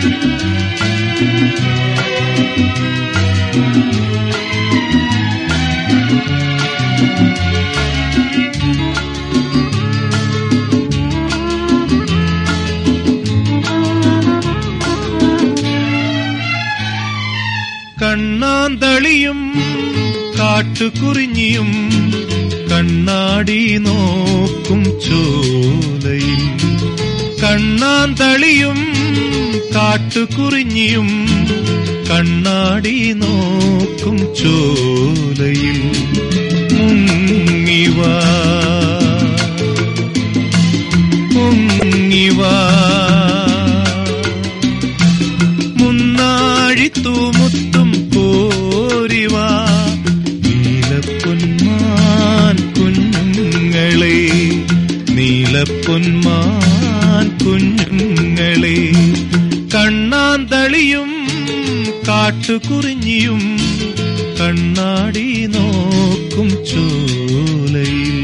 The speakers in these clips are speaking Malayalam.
കണ്ണാന്തളിയും കാട്ടുകുറിഞ്ഞിയും കണ്ണാടി നോക്കും ചോലയിൽ കണ്ണാന്തളിയും കാട്ടുകുറിഞ്ഞിയും കണ്ണാടി നോക്കും ചോലയിൽ മുങ്ങിവാ മുങ്ങിവാ മുന്നാഴിത്തൂമുത്തും കോരിവാ നീലപ്പൊന്മാൻ കുഞ്ഞുങ്ങളെ നീലപ്പൊന്മാൻ കുഞ്ഞുങ്ങളെ കണ്ണാന്തളിയും കാട്ടുകുറിഞ്ഞിയും കണ്ണാടി നോക്കും ചോലയിൽ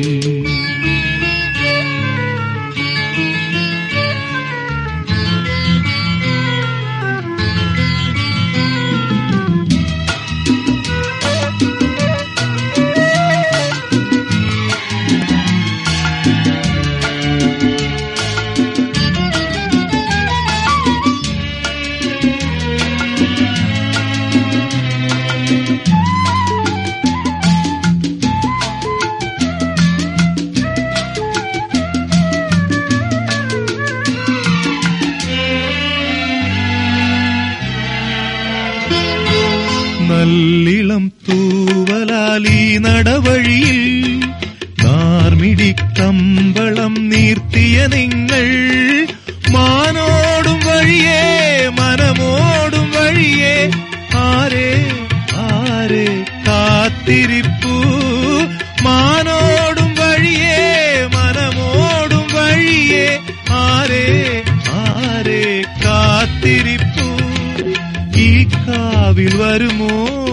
നല്ലിളം തൂവലാലി നടവഴിയിൽ നാർമിടി കമ്പളം നീർത്തിയ നിങ്ങൾ മാനോടും വഴിയേ മനമോടും വഴിയേ ആരെ ആരെ കാത്തിരിപ്പു മാനോടും വഴിയേ മനമോടും വഴിയേ ആരെ ആരെ കാത്തിരിപ്പു ഈ കാവിൽ വരുമോ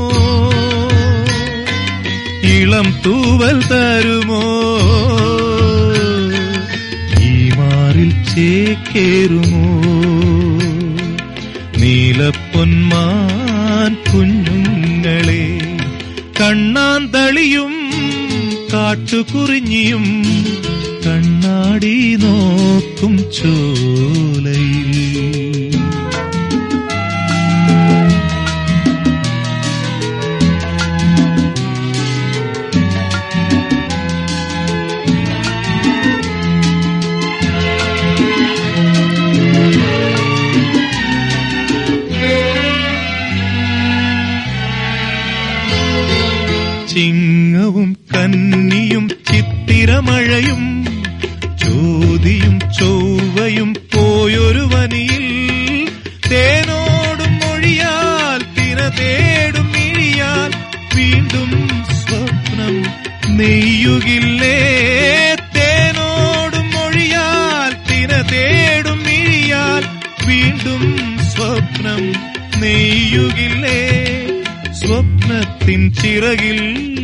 ഇളം തൂവൽ തരുമോ ഈ മാറിൽ ചേക്കേറുമോ നീലപ്പൊന്മാൻ കുഞ്ഞുങ്ങളെ കണ്ണാന്തളിയും കാട്ടുകുറിഞ്ഞിയും കണ്ണാടി നോക്കും ചോലയിൽ ചിങ്ങവും കന്നിയും ചിത്തിരമഴയും ചോതിയും ചൊവ്വയും പോയൊരു വനിയിൽ തേനോടും മൊഴിയാൽ തിന തേടും മിഴിയാൽ വീണ്ടും സ്വപ്നം നെയ്യുകില്ലേ തേനോടും മൊഴിയാൽ തിന തേടും മിഴിയാൽ വീണ്ടും സ്വപ്നം നെയ്യുകില്ലേ സ്വപ്നത്തിൻ ചിറകിൽ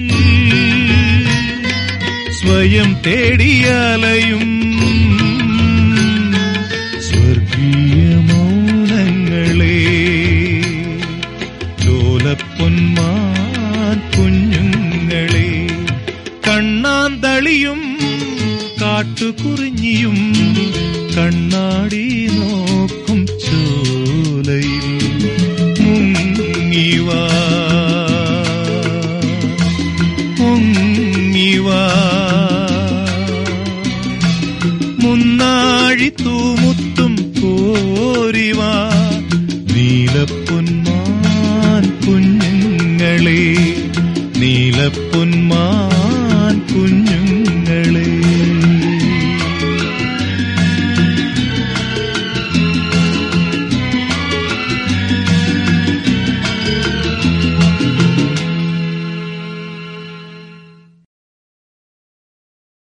സ്വയം തേടിയാലയും സ്വർഗീയ മൗനങ്ങളെ ലോലപ്പൊന്മാൻ കുഞ്ഞുങ്ങളെ കണ്ണാന്തളിയും കാട്ടുകുറിഞ്ഞിയും കണ്ണാടി നോക്കും ചോലയിൽ മുങ്ങിവാ മുങ്ങിവാ മുന്നാഴി തൂമുത്തും കോരിവാ